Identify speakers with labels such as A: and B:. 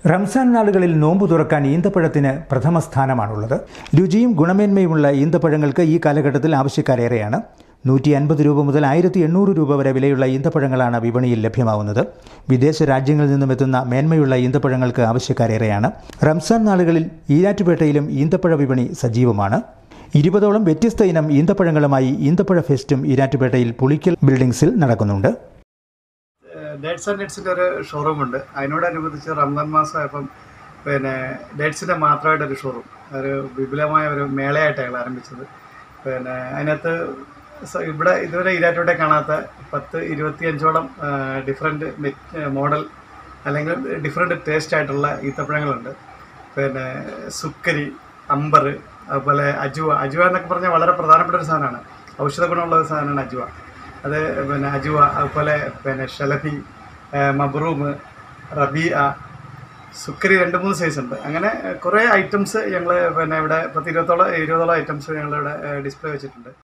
A: റംസാൻ നാളുകളിൽ നോമ്പ് തുറക്കാൻ ഈന്തപ്പഴത്തിന് പ്രഥമ സ്ഥാനമാണുള്ളത് രുചിയും ഗുണമേന്മയുമുള്ള ഈന്തപ്പഴങ്ങൾക്ക് ഈ കാലഘട്ടത്തിൽ ആവശ്യക്കാരേറെയാണ് നൂറ്റി അൻപത് രൂപ മുതൽ ആയിരത്തി എണ്ണൂറ് രൂപ വരെ വിലയുള്ള ഈന്തപ്പഴങ്ങളാണ് വിപണിയിൽ ലഭ്യമാവുന്നത് വിദേശ രാജ്യങ്ങളിൽ നിന്നും എത്തുന്ന മേന്മയുള്ള ഈന്തപ്പഴങ്ങൾക്ക് ആവശ്യക്കാരേറെയാണ് റംസാൻ നാളുകളിൽ ഈരാറ്റുപേട്ടയിലും ഈന്തപ്പഴ വിപണി സജീവമാണ് ഇരുപതോളം വ്യത്യസ്ത ഇനം ഈന്തപ്പഴങ്ങളുമായി ഈന്തപ്പഴ ഫെസ്റ്റും ഈരാറ്റുപേട്ടയിൽ പുളിക്കൽ ബിൽഡിംഗ്സിൽ നടക്കുന്നുണ്ട്
B: ഡേറ്റ്സ് ആൻഡ് നെറ്റ്സിൻ്റെ ഒരു ഷോറൂം ഉണ്ട് അതിനോടനുബന്ധിച്ച് റംസാൻ മാസമായപ്പം പിന്നെ ഡേറ്റ്സിൻ്റെ മാത്രമായിട്ടൊരു ഷോറൂം ഒരു വിപുലമായ ഒരു മേളയായിട്ടാണ് ഞങ്ങൾ ആരംഭിച്ചത് പിന്നെ അതിനകത്ത് സ- ഇവിടെ ഇതുവരെ ഈരാറ്റോട്ടെ കാണാത്ത പത്ത് ഇരുപത്തിയഞ്ചോളം ഡിഫറെൻറ്റ് മോഡൽ അല്ലെങ്കിൽ ഡിഫറെൻറ്റ് ടേസ്റ്റ് ആയിട്ടുള്ള ഈത്തപ്പഴങ്ങളുണ്ട് പിന്നെ സുക്കരി അമ്പർ അതുപോലെ അജുവ അജുവ എന്നൊക്കെ പറഞ്ഞാൽ വളരെ പ്രധാനപ്പെട്ട ഒരു സാധനമാണ് ഔഷധ ഗുണമുള്ള ഒരു സാധനമാണ് അജുവ അത് പിന്നെ അജുവ അതുപോലെ പിന്നെ ഷലഫി മബ്രൂം റബിയ സുക്കരി രണ്ട് മൂന്ന് സൈസ് ഉണ്ട് അങ്ങനെ കുറേ ഐറ്റംസ് ഞങ്ങൾ പിന്നെ ഇവിടെ പത്ത് ഇരുപത്തോളം ഇരുപതോളം ഐറ്റംസ് ഞങ്ങളിവിടെ ഡിസ്പ്ലേ വെച്ചിട്ടുണ്ട്